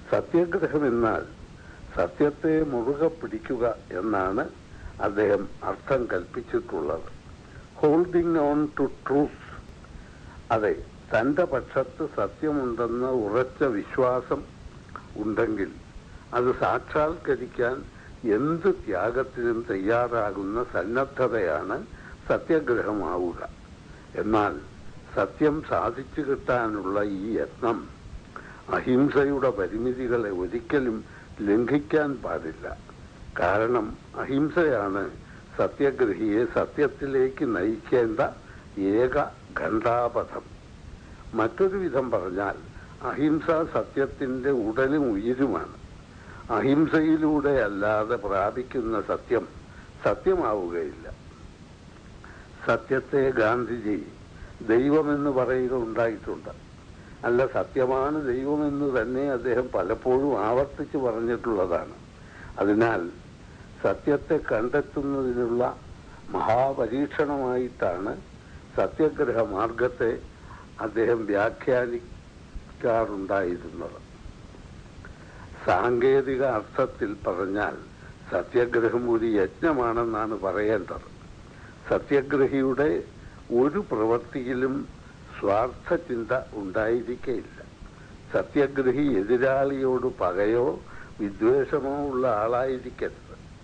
സത്യാഗ്രഹം എന്നാൽ സത്യത്തെ മുറുകെ പിടിക്കുക എന്നാണ് അദ്ദേഹം അർത്ഥം കൽപ്പിച്ചിട്ടുള്ളത് ഹോൾഡിംഗ് ഓൺ ടു ട്രൂത്ത് അതെ തന്റെ പക്ഷത്ത് സത്യമുണ്ടെന്ന ഉറച്ച വിശ്വാസം ഉണ്ടെങ്കിൽ അത് സാക്ഷാത്കരിക്കാൻ എന്ത് ത്യാഗത്തിനും തയ്യാറാകുന്ന സന്നദ്ധതയാണ് സത്യാഗ്രഹമാവുക എന്നാൽ സത്യം സാധിച്ചു കിട്ടാനുള്ള ഈ യത്നം അഹിംസയുടെ പരിമിതികളെ ഒരിക്കലും ലംഘിക്കാൻ പാടില്ല കാരണം അഹിംസയാണ് സത്യഗ്രഹിയെ സത്യത്തിലേക്ക് നയിക്കേണ്ട ഏക ഘണ്ടാപഥം മറ്റൊരു വിധം പറഞ്ഞാൽ അഹിംസ സത്യത്തിന്റെ ഉടലും ഉயிருമാണ് അഹിംസയിലൂടെ അല്ലാതെ പ്രാപിക്കുന്ന സത്യം സത്യമാവുകയില്ല സത്യത്തെ ഗാന്ധിജി ദൈവമെന്ന് പറയുക ഉണ്ടായിട്ടുണ്ട് അല്ല സത്യമാണ് ദൈവമെന്ന് തന്നെ അദ്ദേഹം പലപ്പോഴും ആവർത്തിച്ച് പറഞ്ഞിട്ടുള്ളതാണ് അതിനാൽ സത്യത്തെ കണ്ടെത്തുന്നതിനുള്ള മഹാപരീക്ഷണമായിട്ടാണ് സത്യഗ്രഹ മാർഗത്തെ അദ്ദേഹം വ്യാഖ്യാനിക്കാറുണ്ടായിരുന്നത് സാങ്കേതിക അർത്ഥത്തിൽ പറഞ്ഞാൽ സത്യഗ്രഹം ഒരു യജ്ഞമാണെന്നാണ് പറയേണ്ടത് സത്യഗ്രഹിയുടെ ഒരു പ്രവൃത്തിയിലും സ്വാർത്ഥ ചിന്ത ഉണ്ടായിരിക്കയില്ല സത്യഗ്രഹി എതിരാളിയോട് പകയോ വിദ്വേഷമോ ഉള്ള ആളായിരിക്കരുത്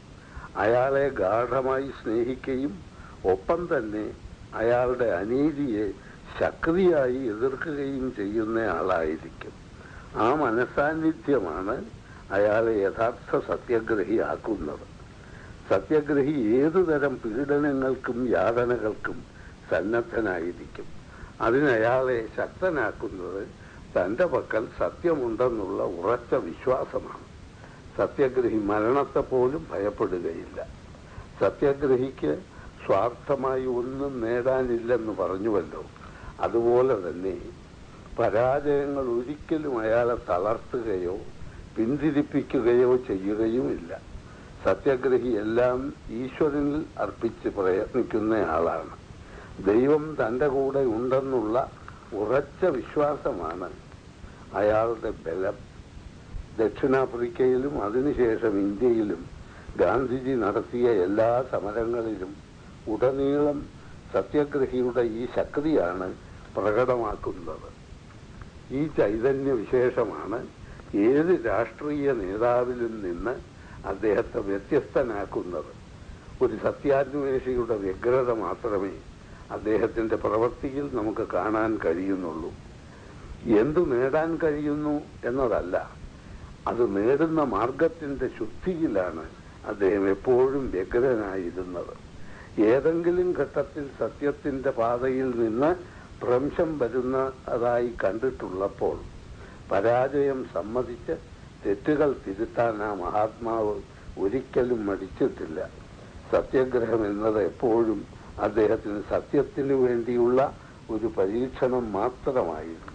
അയാളെ ഗാഠമായി സ്നേഹിക്കുകയും ഒപ്പം തന്നെ അയാളുടെ അനീതിയെ ശക്തിയായി എതിർക്കുകയും ചെയ്യുന്ന ആളായിരിക്കും ആ മനസാന്നിധ്യമാണ് അയാളെ യഥാർത്ഥ സത്യഗ്രഹിയാക്കുന്നത് സത്യഗ്രഹി ഏതുതരം പീഡനങ്ങൾക്കും യാതനകൾക്കും സന്നദ്ധനായിരിക്കും അതിനയാളെ ശക്തനാക്കുന്നത് തന്റെ പക്കൽ സത്യമുണ്ടെന്നുള്ള ഉറച്ച വിശ്വാസമാണ് സത്യഗ്രഹി മരണത്തെ പോലും ഭയപ്പെടുകയില്ല സത്യഗ്രഹിക്ക് സ്വാർത്ഥമായി ഒന്നും നേടാനില്ലെന്ന് പറഞ്ഞുവല്ലോ അതുപോലെ തന്നെ പരാജയങ്ങൾ ഒരിക്കലും അയാളെ തളർത്തുകയോ പിന്തിരിപ്പിക്കുകയോ ചെയ്യുകയുമില്ല സത്യഗ്രഹി എല്ലാം ഈശ്വരനിൽ അർപ്പിച്ച് പ്രയത്നിക്കുന്ന ആളാണ് ദൈവം തന്റെ കൂടെ ഉണ്ടെന്നുള്ള ഉറച്ച വിശ്വാസമാണ് അയാളുടെ ബലം ദക്ഷിണാഫ്രിക്കയിലും അതിനുശേഷം ഇന്ത്യയിലും ഗാന്ധിജി നടത്തിയ എല്ലാ സമരങ്ങളിലും ഉടനീളം സത്യഗ്രഹിയുടെ ഈ ശക്തിയാണ് പ്രകടമാക്കുന്നത് ഈ ചൈതന്യ വിശേഷമാണ് ഏത് രാഷ്ട്രീയ നേതാവിലും നിന്ന് അദ്ദേഹത്തെ വ്യത്യസ്തനാക്കുന്നത് ഒരു സത്യാന്വേഷിയുടെ വ്യഗ്രത മാത്രമേ അദ്ദേഹത്തിന്റെ പ്രവൃത്തിയിൽ നമുക്ക് കാണാൻ കഴിയുന്നുള്ളൂ എന്തു നേടാൻ കഴിയുന്നു എന്നതല്ല അത് നേടുന്ന മാർഗത്തിന്റെ ശുദ്ധിയിലാണ് അദ്ദേഹം എപ്പോഴും വ്യഗ്രനായിരുന്നത് ഏതെങ്കിലും ഘട്ടത്തിൽ സത്യത്തിന്റെ പാതയിൽ നിന്ന് ഭ്രംശം വരുന്നതായി കണ്ടിട്ടുള്ളപ്പോൾ പരാജയം സമ്മതിച്ച് തെറ്റുകൾ തിരുത്താൻ ആ മഹാത്മാവ് ഒരിക്കലും മടിച്ചിട്ടില്ല സത്യഗ്രഹം എന്നത് എപ്പോഴും അദ്ദേഹത്തിന് സത്യത്തിനു വേണ്ടിയുള്ള ഒരു പരീക്ഷണം മാത്രമായിരുന്നു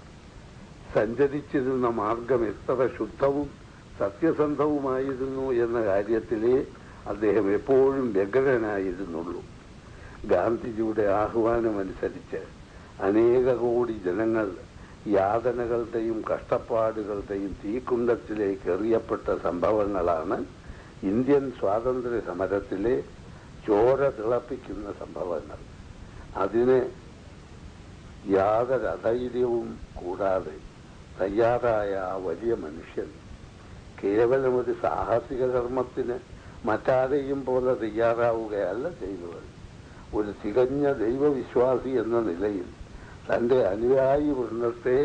സഞ്ചരിച്ചിരുന്ന മാർഗം എത്ര ശുദ്ധവും സത്യസന്ധവുമായിരുന്നു എന്ന കാര്യത്തിലേ അദ്ദേഹം എപ്പോഴും വ്യഗ്രനായിരുന്നുള്ളൂ ഗാന്ധിജിയുടെ ആഹ്വാനമനുസരിച്ച് അനേക കോടി ജനങ്ങൾ യാതനകളുടെയും കഷ്ടപ്പാടുകളുടെയും തീക്കുണ്ടത്തിലേക്ക് എറിയപ്പെട്ട സംഭവങ്ങളാണ് ഇന്ത്യൻ സ്വാതന്ത്ര്യ സമരത്തിലെ ചോര തിളപ്പിക്കുന്ന സംഭവങ്ങൾ അതിന് യാതൊരു അധൈര്യവും കൂടാതെ തയ്യാറായ ആ വലിയ മനുഷ്യൻ കേവലം ഒരു സാഹസിക കർമ്മത്തിന് മറ്റാരെയും പോലെ തയ്യാറാവുകയല്ല ചെയ്തത് ഒരു തികഞ്ഞ ദൈവവിശ്വാസി എന്ന നിലയിൽ തന്റെ അനുയായി വൃന്ദത്തെ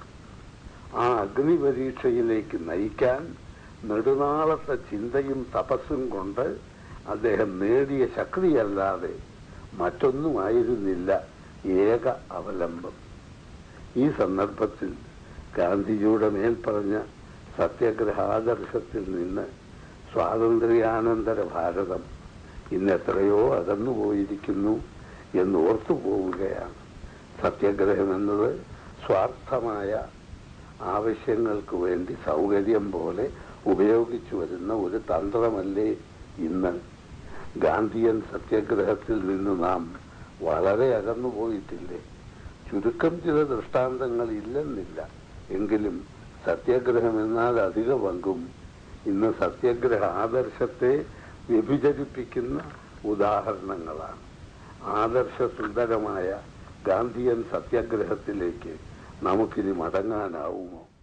ആ അഗ്നിപരീക്ഷയിലേക്ക് നയിക്കാൻ നെടുനാളത്തെ ചിന്തയും തപസ്സും കൊണ്ട് അദ്ദേഹം നേടിയ ശക്തിയല്ലാതെ മറ്റൊന്നുമായിരുന്നില്ല ഏക അവലംബം ഈ സന്ദർഭത്തിൽ ഗാന്ധിജിയുടെ മേൽ പറഞ്ഞ സത്യഗ്രഹാദർശത്തിൽ നിന്ന് സ്വാതന്ത്ര്യാനന്തര ഭാരതം ഇന്ന് എത്രയോ അകന്നുപോയിരിക്കുന്നു എന്ന് ഓർത്തു പോവുകയാണ് സത്യഗ്രഹം എന്നത് സ്വാർത്ഥമായ ആവശ്യങ്ങൾക്ക് വേണ്ടി സൗകര്യം പോലെ ഉപയോഗിച്ചു വരുന്ന ഒരു തന്ത്രമല്ലേ ഇന്ന് ഗാന്ധിയൻ സത്യഗ്രഹത്തിൽ നിന്ന് നാം വളരെ അകന്നു പോയിട്ടില്ലേ ചുരുക്കം ചില ദൃഷ്ടാന്തങ്ങൾ ഇല്ലെന്നില്ല എങ്കിലും സത്യാഗ്രഹം എന്നാൽ അധിക പങ്കും ഇന്ന് സത്യാഗ്രഹ ആദർശത്തെ വ്യഭിചരിപ്പിക്കുന്ന ഉദാഹരണങ്ങളാണ് ആദർശ സുന്ദരമായ ഗാന്ധിയൻ സത്യാഗ്രഹത്തിലേക്ക് നമുക്കിനി മടങ്ങാനാവുമോ